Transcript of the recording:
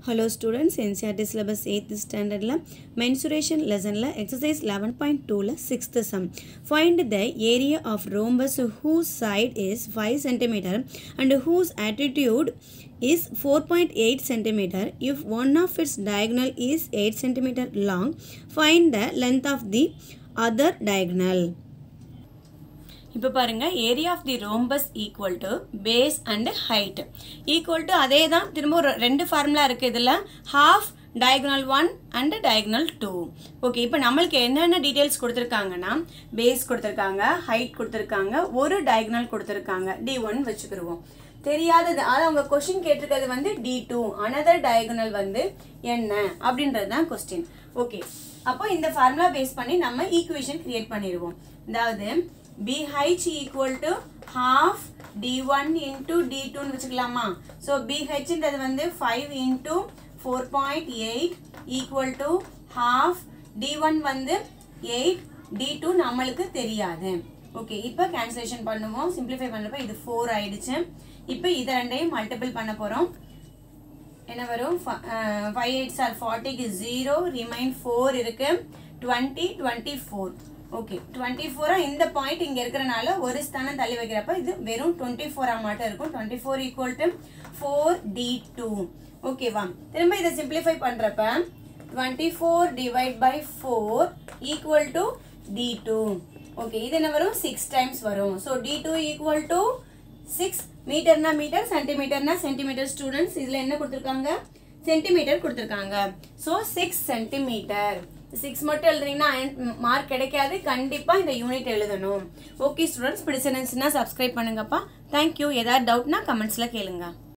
hello students NCERT syllabus eighth ஸ்டாண்டர்டில் mensuration லெசனில் exercise eleven point டூவில் sixth sum find the area of rhombus whose side is five centimetre and whose altitude is 4.8 centimeter if one of its diagonal is 8 centimeter long find the length of the other diagonal இப்போ பாருங்க area of the rhombus equal to base and height equal to அதே தான் திரும்ப ஒரு ரெண்டு formula இருக்குது இதில் half diagonal one and diagonal two okay இப்போ நம்மளுக்கு என்னென்ன டீட்டெயில்ஸ் கொடுத்துருக்காங்கன்னா பேஸ் கொடுத்துருக்காங்க ஹைட் கொடுத்துருக்காங்க ஒரு டயகனல் கொடுத்துருக்காங்க டி ஒன் வச்சுக்கிடுவோம் தெரியாதது அதாவது அவங்க கொஸ்டின் கேட்டிருக்கிறது வந்து டி டூ அனதர் டயகனல் வந்து என்ன அப்படின்றது தான் கொஸ்டின் ஓகே அப்போ இந்த ஃபார்முலா பேஸ் பண்ணி நம்ம ஈக்குவேஷன் கிரியேட் பண்ணிடுவோம் அதாவது BH equal to half D1 into D2 னு வச்சுக்கலாமா ஸோ BHன்றது வந்து 5 into 4.8 equal to half D1 வந்து 8 D2 நம்மளுக்கு தெரியாது ஓகே இப்போ கேன்சலேஷன் பண்ணுவோம் சிம்பிளிஃபை பண்ணுறப்ப இது ஃபோர் ஆயிடுச்சு இப்போ இதை ரெண்டையும் மல்டிபிள் பண்ண போகிறோம் என்ன வரும் ஃபைவ் எயிட்ஸ் ஆர் ஃபார்ட்டிக்கு ஜீரோ ரிமைன் ஃபோர் இருக்கு twenty twenty four okay twenty ஃபோராக இந்த பாயிண்ட் இங்கே இருக்கிறனால ஒரு ஸ்தானம் தள்ளி வைக்கிறப்ப இது வெறும் டுவெண்ட்டி ஃபோராக மட்டும் இருக்கும் twenty four equal to four D two ஓகேவா திரும்ப இதை சிம்பிளிஃபை பண்ணுறப்ப twenty four divide by four equal to D two okay இது என்ன வரும் சிக்ஸ் டைம்ஸ் வரும் so D two equal to six மீட்டர்னா மீட்டர் சென்டிமீட்டர்னா சென்டிமீட்டர் ஸ்டூடெண்ட்ஸ் இதில் என்ன கொடுத்துருக்காங்க சென்டிமீட்டர் கொடுத்துருக்காங்க ஸோ சிக்ஸ் சென்டிமீட்டர் சிக்ஸ் மட்டும் எழுதுனீங்கன்னா மார்க் கிடைக்காது கண்டிப்பாக இந்த யூனிட் எழுதணும் ஓகே ஸ்டூடெண்ட்ஸ் பிடிச்சிருந்துச்சுன்னா சப்ஸ்கிரைப் பண்ணுங்கப்பா தேங்க்யூ ஏதாவது டவுட்னா கமெண்ட்ஸில் கேளுங்க